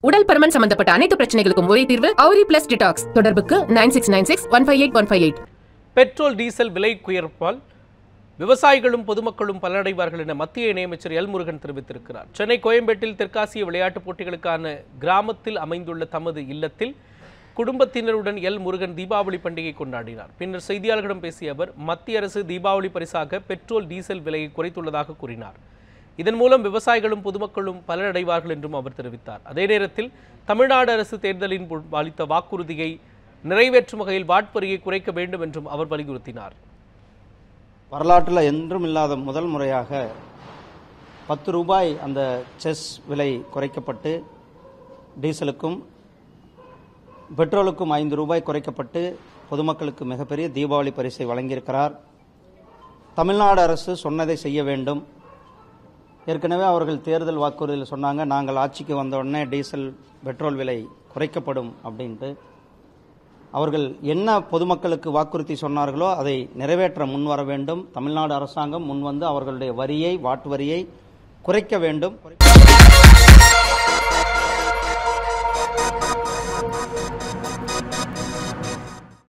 உடல் பருமன் சம்பந்தப்பட்ட அனைத்து பிரச்சனைகளுக்கும் ஒரே தீர்வு அவுரி பிளஸ் டிடாக்ஸ் தொடர்புக்கு nine six nine six one five eight one five eight petrol diesel விலை உயர்ப்பால் விவசாயிகளும் பொதுமக்களும் பலனடைவார்கள் என மத்திய இணையமைச்சர் எல் முருகன் தெரிவித்திருக்கிறார் சென்னை கோயம்பேட்டில் தெற்காசிய விளையாட்டுப் போட்டிகளுக்கான கிராமத்தில் அமைந்துள்ள தமது இல்லத்தில் குடும்பத்தினருடன் எல் முருகன் தீபாவளி பண்டிகை கொண்டாடினார் பின்னர் செய்தியாளர்களிடம் பேசிய அவர் மத்திய அரசு தீபாவளி பரிசாக பெட்ரோல் டீசல் விலையை குறைத்துள்ளதாக கூறினார் இதன் மூலம் விவசாயிகளும் பொதுமக்களும் பலனடைவார்கள் என்றும் அவர் தெரிவித்தார் அதே நேரத்தில் தமிழ்நாடு அரசு தேர்தலின் போது அளித்த வாக்குறுதியை நிறைவேற்றும் வகையில் வாட்வரியை குறைக்க வேண்டும் என்றும் அவர் வலியுறுத்தினார் வரலாற்றில் என்றும் இல்லாத முதல் முறையாக பத்து ரூபாய் அந்த செஸ் விலை குறைக்கப்பட்டு டீசலுக்கும் பெட்ரோலுக்கும் ஐந்து ரூபாய் குறைக்கப்பட்டு பொதுமக்களுக்கு மிகப்பெரிய தீபாவளி பரிசை வழங்கியிருக்கிறார் தமிழ்நாடு அரசு சொன்னதை செய்ய வேண்டும் ஏற்கனவே அவர்கள் தேர்தல் வாக்குறுதியில் சொன்னாங்க நாங்கள் ஆட்சிக்கு வந்த உடனே டீசல் பெட்ரோல் விலை குறைக்கப்படும் அப்படின்ட்டு அவர்கள் என்ன பொதுமக்களுக்கு வாக்குறுதி சொன்னார்களோ அதை நிறைவேற்ற முன்வர வேண்டும் தமிழ்நாடு அரசாங்கம் முன்வந்து அவர்களுடைய வரியை வாட்டு வரியை குறைக்க வேண்டும்